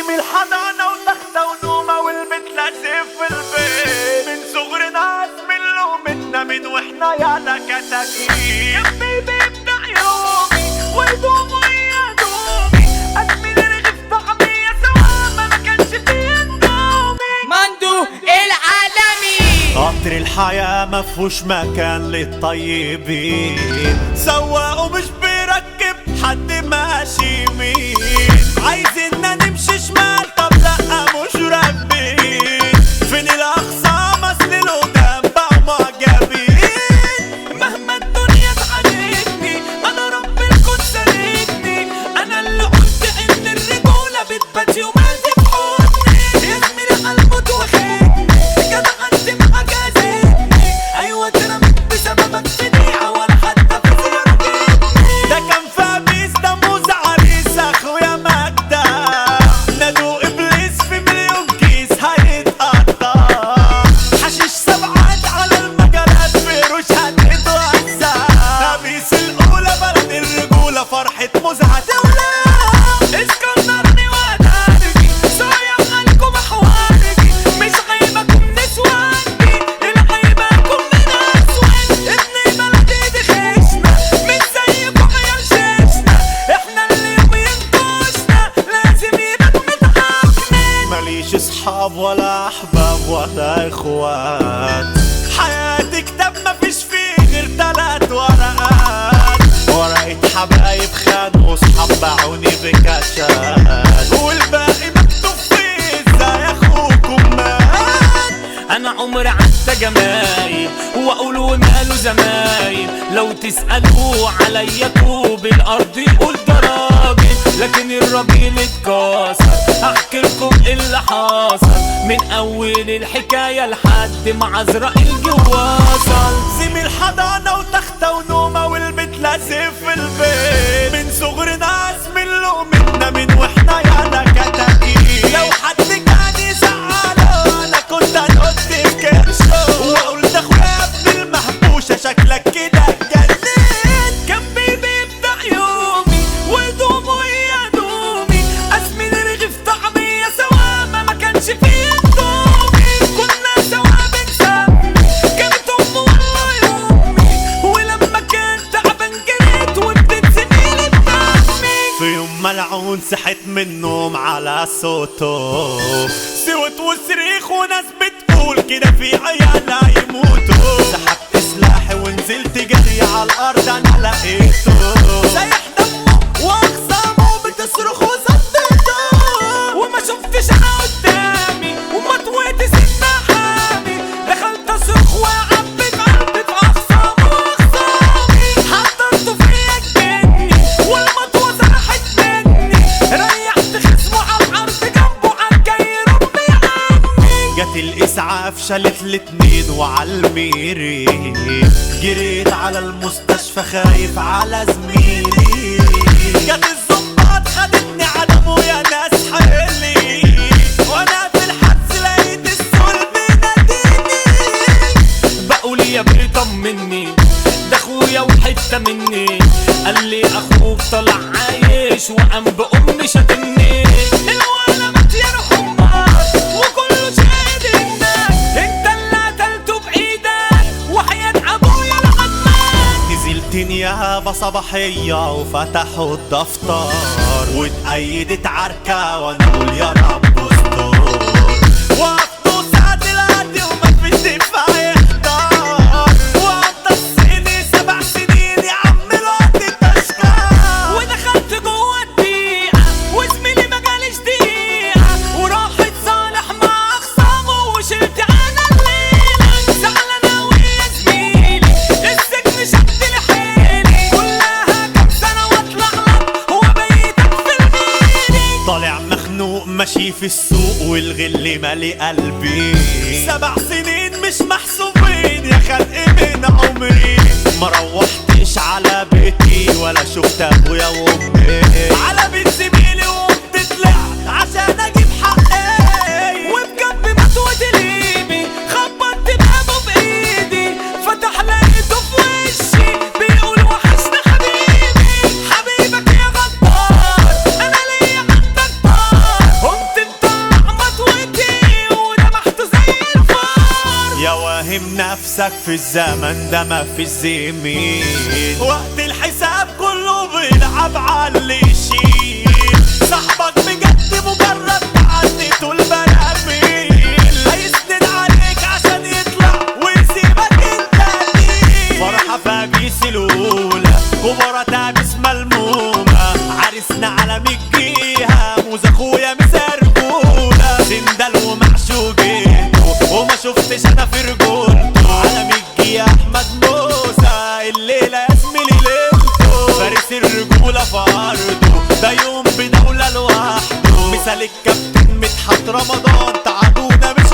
زميل حضانة وتختة ونومة والبيت لازم في البيت من صغرنا زميل لومتنا من واحنا يالا كتاكيت جنبي بيبدأ يومي ويدوم ويا دومي أزميل رغيف طعمية سوا ما كانش فيه اندومي مندو العالمي قطر الحياة مفهوش مكان للطيبين سواقه مش بيركب حد ماشي يمين عايزيننا نمشي شمال طب لا مش راكبين فين الأقصى مثل القدام بقوا معجبين مهما الدنيا تعاندني أنا رب الكون ساندني أنا اللي قلت إن الرجولة بتبات يومها تفقدني يا زميلي قلبه واخدني كده عندي مع جازتني أيوة اترميت بسببك في دقيقة ولا حتى في زيارتني ده كان فابيس ده موز عريس أخويا مجدة نادوا إبليس في مليون كيس هيتقطع حشيش سبعات على المجالات فيروش هتتوزع خميس الأولى بلد الرجولة فرحة موز هتولع اسكندرني وأدارجي صايع عنكم أحوالجي مش غيبكم نسوانجي الغيبكم من أسود ابن بلدي دي خشنا مش زيكم عيال شيشنا احنا اللي يوم ينكشنا لازم يبقى متعاقنين ماليش اصحاب ولا احباب ولا اخوات حياتي كتاب مفيش فيه غير تلات ورقات ورقة حبايب خان وصحاب باعوني بكاشات والباقي مكتوب فيه ازاي اخوكم مات انا عمري عدت جمايل واقول وماله زمايل لو تسألوا عليا طوب الارض يقول ده راجل لكن الراجل اتكسر احكي لكم اللي حصل من اول الحكاية لحد ما عزرائيل جواصل زميل حضانة وتختة ونومة والبيت لازم في البيت من صغرنا زميل لقمتنا من واحنا يالا كتاكيت لو حد كان يزعله انا كنت هنقط في كرشه واقول ده اخويا ابن المهبوشة شكلك كده اتجننت كان بيبدأ يومي ودومه يا دومي اسمين رغيف طعمية سوا ما ما كانش فيه اندومي كنا سوا بنسمي كانت امه والله يومي ولما كان تعبان جريت واديت زميلي بدمي في يوم ملعون صحيت من النوم على صوته سوت وصريخ وناس بتقول كده في عيال هيموتوا سحبت سلاحي ونزلت جري على الارض انا لقيته سايح دمه واخصامه بتصرخ وصدقته وما شفتش انا قدامي وما تويت سنة حامي دخلت اصرخ واعبي في قلبي في اخصامه واخصامي حضرته فيا الجني والمطوة سرحت مني ريحت خصمه على الارض جنبه عالجاي ربي عني جت الاسعاف شالت الاتنين وعلى الميري جريت على المستشفى خايف على زميلي جت الظباط خدتني على ابويا ناس حيلي وانا في الحبس لقيت السول بيناديني بقول يا بيه طمني ده اخويا وحته مني قال لي اخوك طلع عايش وقام بامي شتمني الولا مات يا امك وكله شاهد انك انت اللي قتلته بايدك وحياة ابويا لقد مات نزلت نيابة صباحية وفتحوا الدفتر واتأيدت عركة وانا اقول يا رب استر وقفتوا ساعة العدي وما فيش دفاع يختار وقضى السنين سبع سنين يا عم الوقت التشكار ودخلت جوه الدقيقة وزميلي ما جاليش دقيقة وراحت صالح مع أخصامه وشلت أنا الليلة زعلان أوي يا زميلي السجن شد لحيلي كلها كام سنة وأطلع لك هو بيتك في الميري طالع مخنوق ماشي في السوق والغل مالي قلبي سبع سنين مش محسوبين يا خلق من عمري ما روحتش على بيتي ولا شفت ابويا وامي على بيت زميلي وقمت طلعت عشان اجيب حقي وبجنبي مطوة ليبي خبطت بابه بايدي فتح لقيته في وشي بيقول وحشنا حبيبي حبيبك يا غدار انا ليا عندك طار قمت نفسك في الزمن ده ما في الزمين وقت الحساب كله بيلعب على اللي يشيل صاحبك بجد مجرد تعديته البراميل هيسند عليك عشان يطلع ويسيبك انت قليل فرحة فابيس الأولى كبرى تابس ملمومة عرسنا على مجيها موز أخويا مسرجولة سندل ومعشوقته وما شفتش أنا في رجولته على مجي أحمد موسى الليلة يا زميلي ليلته فارس الرجولة في أرضه ده يوم بدولة لوحده مثال الكابتن مدحت رمضان تعادونا مش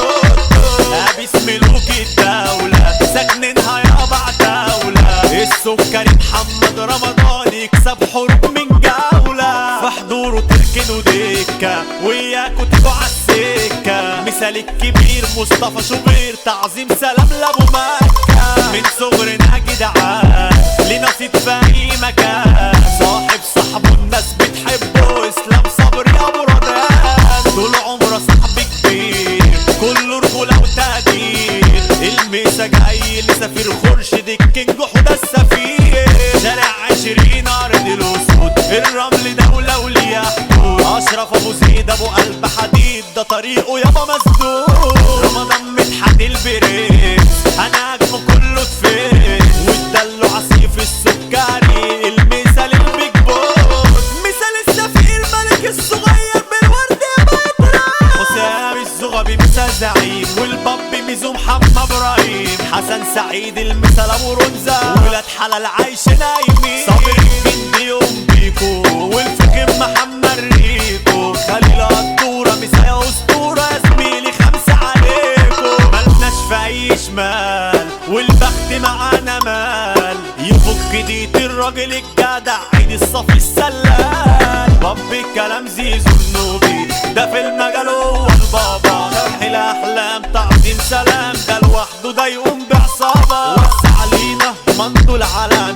هتسده أبيس ملوك الدولة ساكنينها يابا عتاولة السكري محمد رمضان يكسب حروب من جولة في حضوره تركنوا دكة وياكوا تيجوا عالسكة مثال الكبير مصطفى شوبير تعظيم سلام لابو مكة من صغرنا جدعان لينا صيت في أي مكان صاحب صاحبه الناس بتحبه اسلام صبري ابو ردان طول عمره صاحب كبير كله رجولة وتقدير الميسا جاي لسفير خورشيد الكينج حدى السفير شارع عشرين ارض الاسود الرمل دولة وليا حدود اشرف ابو زيد ابو قلب حديد ده طريقه يابا مسدود رمضان مدحت البريد انا اجمه كله تفيد والدلو عصيف السكري المثال البيج بوس مثال السفير ملك الصغير بالورد يا بطرة حسام الزغبي مثال زعيم والباب ميزو محمد ابراهيم حسن سعيد المثال ابو رنزة ولاد حلال عايش نايمين صابر الجندي يوم بيكو والفخم محمد ريكو خليل الدورة مثال اسطورة يا زميلي خمسة عليكو ملناش في اي شمال والبخت معانا مال يفك ديت الراجل الجدع عيد الصف السلال باب الكلام زيزو النوبي ده في المجال هو البابا شرح الاحلام تعظيم سلام ده لوحده ده يقوم بعصابه وسع علينا منطو العالم